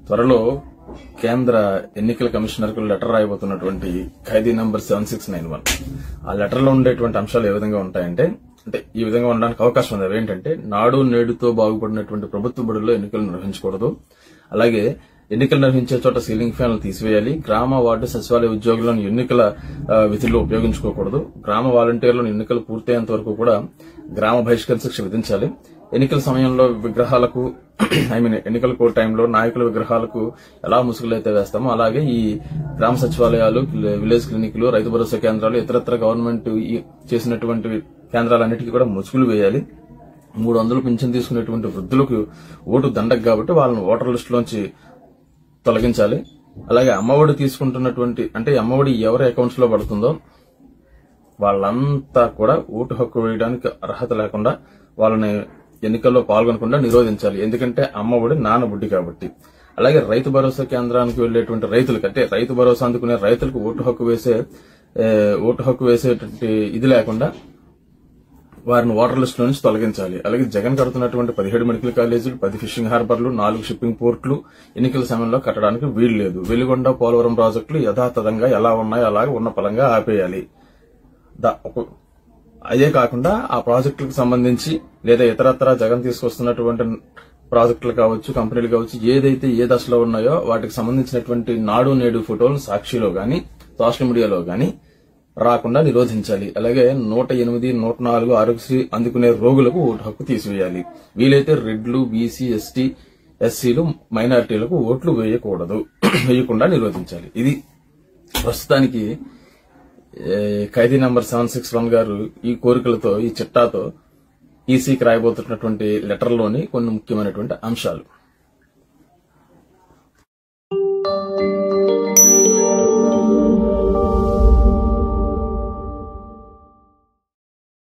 త్వరలో కేంద్ర ఎన్నికల కమిషనర్ కు లెటర్ రాయబోతున్నటువంటి ఖైదీ number seven six nine one ఆ లెటర్ లో ఉండేటువంటి అంశాలు ఏ విధంగా ఉంటాయంటే అంటే ఈ విధంగా ఉండడానికి అవకాశం ఉంది అవి ఏంటంటే నాడు నేడుతో బాగుపడినటువంటి ప్రభుత్వ బడుల్లో ఎన్నికలు నిర్వహించకూడదు అలాగే ఎన్నికలు నిర్వహించే చోట సీలింగ్ ఫ్యాన్లు తీసివేయాలి గ్రామ వార్డు సచివాలయ ఉద్యోగులను ఎన్నికల ఆ, విధుల్లో ఉపయోగించుకోకూడదు గ్రామ వాలంటీర్లను ఎన్నికలు పూర్తయ్యేంత వరకు కూడా గ్రామ బహిష్కరణ శిక్ష విధించాలి ఎన్నికల సమయంలో విగ్రహాలకు ఐ మీన్ ఎన్నికల కోడ్ టైంలో నాయకుల విగ్రహాలకు ఎలా ముసుగులైతే వేస్తామో అలాగే ఈ గ్రామ సచివాలయాలు విలేజ్ క్లినిక్లు రైతు భరోసా కేంద్రాలు ఇతరత్ర గవర్నమెంట్ ఈ చేసినటువంటి కేంద్రాలన్నిటికీ కూడా ముసుగులు వేయాలి మూడు వందలు పింఛన్ తీసుకునేటువంటి వృద్ధులకు ఓటు దండగ కాబట్టి వాళ్ళని ఓటర్ లిస్టులోంచి తొలగించాలి అలాగే అమ్మఒడి తీసుకుంటున్నటువంటి అంటే ఈ అమ్మఒడి ఎవరి అకౌంట్స్ లో పడుతుందో వాళ్ళంతా కూడా ఓటు హక్కు వేయడానికి అర్హత లేకుండా వాళ్ళని ఎన్నికల్లో పాల్గొనకుండా నిరోధించాలి ఎందుకంటే అమ్మఒడి నానబుడ్డి కాబట్టి అలాగే రైతు భరోసా కేంద్రానికి వెళ్లేటువంటి రైతులకు అంటే రైతు భరోసా అందుకునే రైతులకు ఓటు హక్కు వేసే ఏ, ఓటు హక్కు వేసేటువంటి ఇది లేకుండా వారిని వాటర్ లిస్ట్ నుంచి తొలగించాలి అలాగే జగన్ కడుతున్నటువంటి పదిహేడు మెడికల్ కాలేజీలు పది ఫిషింగ్ హార్బర్లు నాలుగు షిప్పింగ్ పోర్ట్లు ఎన్నికల సమయంలో కట్టడానికి వీలు లేదు వెలుగొండ పోలవరం ప్రాజెక్టులు యథాతథంగా ఎలా ఉన్నాయో అలాగే ఉన్న పలంగా ఆపేయాలి దా- ఒక- అదే కాకుండా ఆ ప్రాజెక్టులకు సంబంధించి లేదా ఇతరత్ర జగన్ తీసుకొస్తున్నటువంటి ప్రాజెక్టులు కావచ్చు కంపెనీలు కావచ్చు ఏదైతే ఏ దశలో ఉన్నాయో వాటికి సంబంధించినటువంటి నాడు నేడు ఫోటోలు సాక్షిలో గాని సోషల్ మీడియాలో గాని రాకుండా నిరోధించాలి అలాగే నూట ఎనిమిది నూట నాలుగు ఆరోగ్యశ్రీ అందుకునే రోగులకు ఓటు హక్కు తీసివేయాలి వీలైతే రెడ్లు బీసీ ఎస్టీ ఎస్సీలు మైనారిటీలకు ఓట్లు వేయకూడదు వేయకుండా నిరోధించాలి ఇది ప్రస్తుతానికి ఏ, ఖైదీ నంబర్ సెవెన్ సిక్స్ వన్ గారు ఈ కోరికలతో ఈ చిట్టాతో ఈసీకి రాయబోతున్నటువంటి లెటర్లోని కొన్ని ముఖ్యమైనటువంటి అంశాలు